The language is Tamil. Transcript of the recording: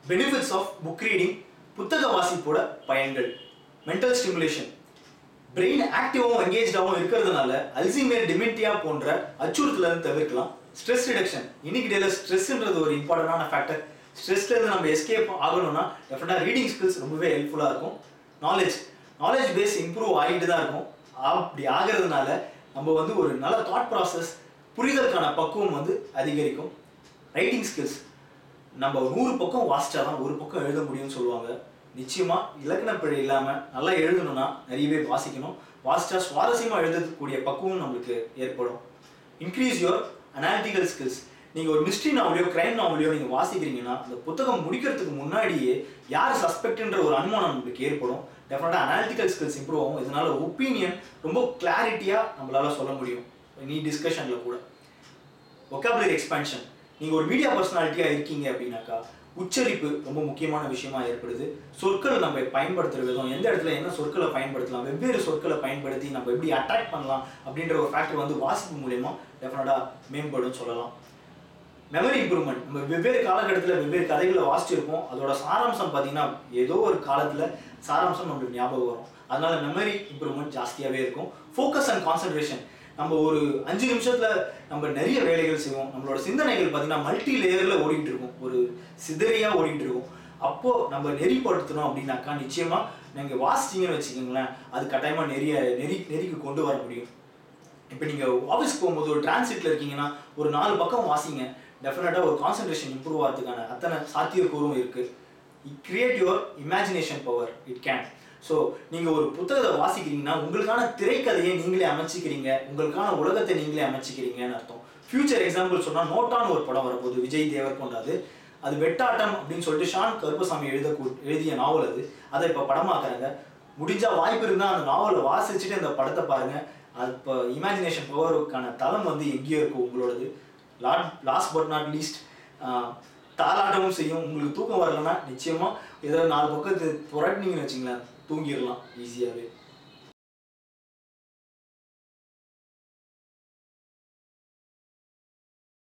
பெனிஃபிட்ஸ் ஆஃப் புக் ரீடிங் புத்தக வாசிப்போட பயன்கள் மென்டல் ஸ்டிமுலேஷன் பிரெயின் ஆக்டிவாகவும் எங்கேஜாகவும் இருக்கிறதுனால அல்சிமேர் டிமென்டியா போன்ற அச்சுறுத்தல இருந்து தவிர்க்கலாம் ஸ்ட்ரெஸ் ரிடக்ஷன் இன்னைக்கு டேல ஸ்ட்ரெஸ்ன்றது ஒரு இம்பார்ட்டண்டான ஃபேக்டர் ஸ்ட்ரெஸ்ல இருந்து நம்ம எஸ்கேப் ஆகணும்னா டெஃபினட்டாக ரீடிங் ஸ்கில்ஸ் ரொம்பவே ஹெல்ப்ஃபுல்லாக இருக்கும் நாலேஜ் நாலேஜ் பேஸ் இம்ப்ரூவ் ஆகிட்டு தான் இருக்கும் அப்படி ஆகிறதுனால நம்ம வந்து ஒரு நல்ல தாட் ப்ராசஸ் புரிதலுக்கான பக்குவம் வந்து அதிகரிக்கும் ரைட்டிங் ஸ்கில்ஸ் நம்ம நூறு பக்கம் வாசிச்சா தான் ஒரு பக்கம் எழுத முடியும்னு சொல்லுவாங்க நிச்சயமா இலக்கண பிழை இல்லாம நல்லா எழுதணும்னா நிறையவே வாசிக்கணும் வாசிச்சா சுவாரஸ்யமா எழுதக்கூடிய பக்குவம் நம்மளுக்கு ஏற்படும் இன்க்ரீஸ் யுவர் அனாலிட்டிக்கல் ஸ்கில்ஸ் நீங்க ஒரு மிஸ்ட்ரி நாவலையோ கிரைம் நாவலையோ நீங்க வாசிக்கிறீங்கன்னா அந்த புத்தகம் முடிக்கிறதுக்கு முன்னாடியே யார் சஸ்பெக்ட்ன்ற ஒரு அனுமானம் நம்மளுக்கு ஏற்படும் டெஃபினட்டா அனாலிட்டிக்கல் ஸ்கில்ஸ் இம்ப்ரூவ் ஆகும் இதனால ஒப்பீனியன் ரொம்ப கிளாரிட்டியா நம்மளால சொல்ல முடியும் நீ டிஸ்கஷன்ல கூட ஒக்காபுலரி எக்ஸ்பான்ஷன் நீங்க ஒரு மீடியா பர்சனாலிட்டியா இருக்கீங்க அப்படின்னாக்கா உச்சரிப்பு ரொம்ப முக்கியமான விஷயமா ஏற்படுது சொற்கள் நம்ம பயன்படுத்துற விதம் எந்த இடத்துல என்ன சொற்களை பயன்படுத்தலாம் வெவ்வேறு சொற்களை பயன்படுத்தி நம்ம எப்படி அட்ராக்ட் பண்ணலாம் அப்படின்ற ஒரு ஃபேக்டர் வந்து வாசிப்பு மூலயமா டெஃபினட்டா மேம்படும் சொல்லலாம் மெமரி இம்ப்ரூவ்மெண்ட் நம்ம வெவ்வேறு காலகட்டத்தில் வெவ்வேறு கதைகளை வாசிச்சிருப்போம் அதோட சாராம்சம் பார்த்தீங்கன்னா ஏதோ ஒரு காலத்தில் சாராம்சம் நம்மளுக்கு ஞாபகம் வரும் அதனால மெமரி இம்ப்ரூவ்மெண்ட் ஜாஸ்தியாகவே இருக்கும் ஃபோக்கஸ் அண்ட் கான்சன்ட்ரேஷன் நம்ம ஒரு அஞ்சு நிமிஷத்துல நம்ம நிறைய வேலைகள் செய்வோம் நம்மளோட சிந்தனைகள் பார்த்தீங்கன்னா மல்டி லேயரில் ஓடிட்டு இருக்கும் ஒரு சிதறியா ஓடிட்டு இருக்கும் அப்போ நம்ம நெறிப்படுத்தணும் அப்படின்னாக்கா நிச்சயமா நீங்க வாசிச்சீங்கன்னு வச்சுக்கோங்களேன் அது கட்டாயமா நெறிய நெறி நெறிக்கு கொண்டு வர முடியும் இப்போ நீங்கள் ஆஃபீஸ் போகும்போது ஒரு டிரான்சிட்ல இருக்கீங்கன்னா ஒரு நாலு பக்கம் வாசிங்க டெஃபினட்டாக ஒரு கான்சன்ட்ரேஷன் இம்ப்ரூவ் ஆகிறதுக்கான அத்தனை சாத்தியக்கூறும் இருக்கு create your imagination power it can so நீங்கள் ஒரு புத்தகத்தை வாசிக்கிறீங்கன்னா உங்களுக்கான திரைக்கதையை நீங்களே அமைச்சிக்கிறீங்க உங்களுக்கான உலகத்தை நீங்களே அமைச்சிக்கிறீங்கன்னு அர்த்தம் ஃபியூச்சர் எக்ஸாம்பிள் சொன்னால் நோட்டான்னு ஒரு படம் வரப்போகுது விஜய் தேவர்கொண்டாது அது வெட்டாட்டம் அப்படின்னு சொல்லிட்டு ஷான் கருப்பசாமி எழுத எழுதிய நாவல் அது அதை இப்போ படமாக்குறாங்க முடிஞ்சா வாய்ப்பு இருந்தால் அந்த நாவலை வாசிச்சுட்டு அந்த படத்தை பாருங்க அது இப்போ இமேஜினேஷன் பவருக்கான தளம் வந்து எங்கேயோ இருக்கும் உங்களோடது last last but not least தாளாட்டமும் செய்யும் உங்களுக்கு தூக்கம் வரலன்னா நிச்சயமா ஏதோ நாலு பக்கத்து புரட்டினீங்கன்னு வச்சுங்களேன் தூங்கிடலாம் ஈஸியாகவே